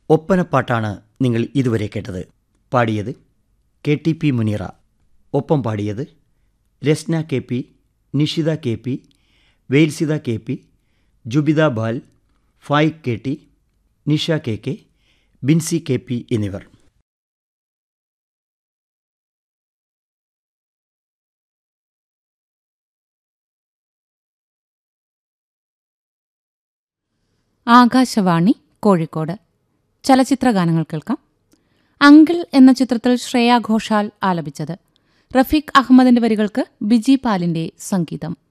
ഒപ്പനപ്പാട്ടാണ് നിങ്ങൾ ഇതുവരെ കേട്ടത് പാടിയത് കെ ടി പി മുനീറ ഒപ്പം പാടിയത് Rasna K P Nishitha K P വെയിൽസിത കെ പി ജുബിത ബാൽ Faiq K T Nisha K K Binsi K P എന്നിവർ ആകാശവാണി കോഴിക്കോട് ചലച്ചിത്രഗാനങ്ങൾ കേൾക്കാം അങ്കിൾ എന്ന ചിത്രത്തിൽ ശ്രേയ ഘോഷാൽ ആലപിച്ചത് റഫീഖ് അഹമ്മദിന്റെ വരികൾക്ക് ബിജി പാലിന്റെ സംഗീതം